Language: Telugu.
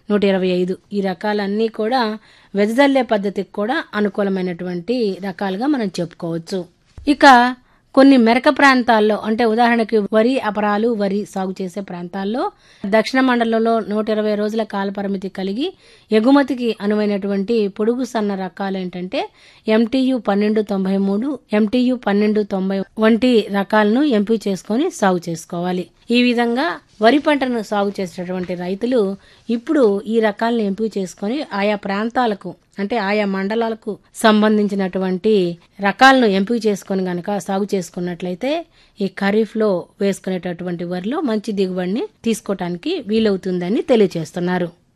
నూట ఇరవై ఐదు ఈ రకాలన్నీ కూడా వెదజల్లే పద్ధతికి కూడా అనుకూలమైనటువంటి రకాలుగా మనం చెప్పుకోవచ్చు ఇక కొన్ని మెరక ప్రాంతాల్లో అంటే ఉదాహరణకి వరి అపరాలు వరి సాగు చేసే ప్రాంతాల్లో దక్షిణ మండలంలో నూట ఇరవై రోజుల కాల పరిమితి కలిగి ఎగుమతికి అనువైనటువంటి పొడుగు సన్న రకాలు ఏంటంటే ఎంటీయు పన్నెండు తొంభై మూడు ఎంటీయు పన్నెండు తొంభై వంటి రకాలను ఎంపిక చేసుకొని సాగు చేసుకోవాలి ఈ విధంగా వరి పంటను సాగు చేసేటటువంటి రైతులు ఇప్పుడు ఈ రకాలను ఎంపిక చేసుకొని ఆయా ప్రాంతాలకు అంటే ఆయా మండలాలకు సంబంధించినటువంటి రకాలను ఎంపిక చేసుకొని గనక సాగు చేసుకున్నట్లయితే ఈ ఖరీఫ్లో వేసుకునేటటువంటి వరిలో మంచి దిగుబడిని తీసుకోవటానికి వీలవుతుందని తెలియజేస్తున్నారు